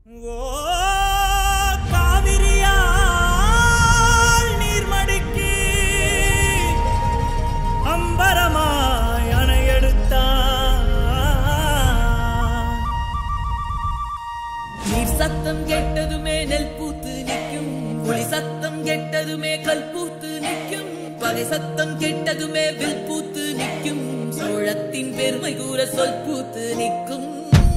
ஓ காவிரியால் நீர்மடிக்கு அம்பரமாய் அணையெடுத்தான் நீர் சத்தம் கேட்டதுமே நெல் பூத்து நிற்கும் ஒளி சத்தம் கேட்டதுமே கல் பூத்து நிற்கும் பகை சத்தம் கேட்டதுமே வில் பூத்து நிற்கும் சோழத்தின் பெருமை கூற சொல் பூத்து நிற்கும்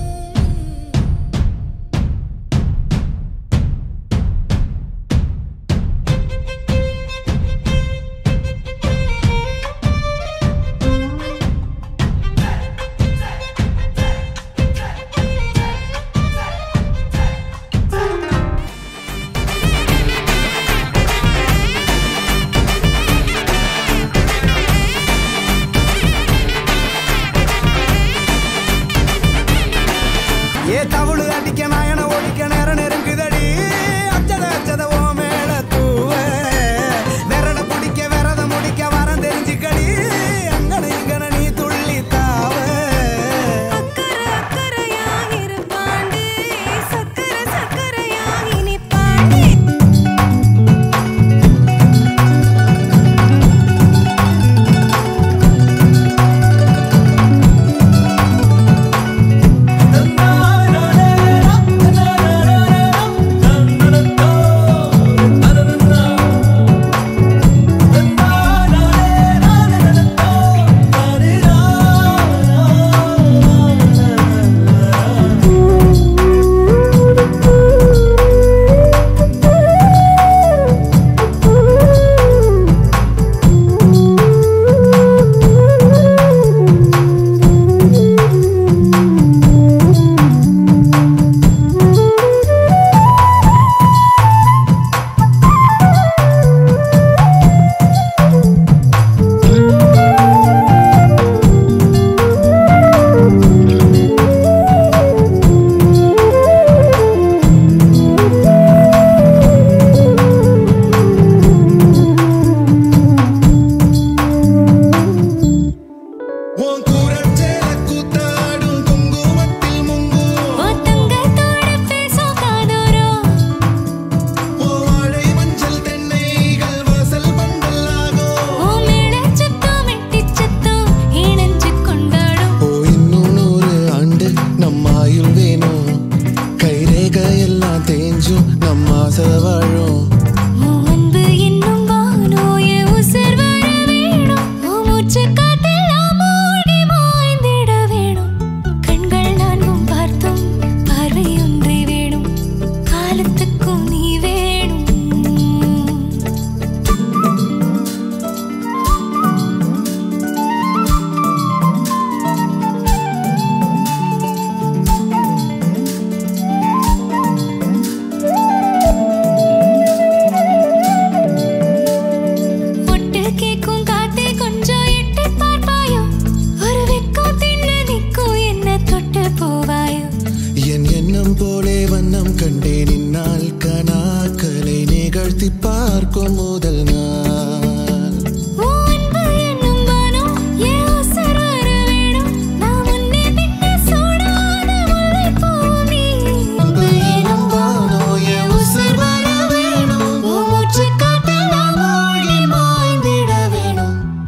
ஏ தவுளு அடிக்க நாயன ஒடிக்க நேரம் நெருங்குதடி அச்சத அச்சத ஓ மேல தூவ விரட பிடிக்க விரத முடிக்க வரம் தெரிஞ்சுக்கடி அங்கன இங்கன நீ துள்ளி தாவ அக்கறை அக்கறையாக இருப்பாண்டு சக்கரை சக்கரையாக இனிப்பாண்டு உன் கூரச்சேல கூத்தாடும் குங்குமத்தில் முங்கும் ஒத்தங்கத்தோட பேசும் காதோரம் உன் வாழை மஞ்சள் தென்னைகள் வாசல் பந்தலாகும் ஓ மேடச் சத்தம் மெட்டிச் சத்தம் இணைஞ்சு கொண்டாடும் ஓ இன்னும் நூறு ஆண்டு நம்ம ஆயுள் வேணும் கைரேக எல்லாம் தேஞ்சும் நம்ம ஆசை வாழும்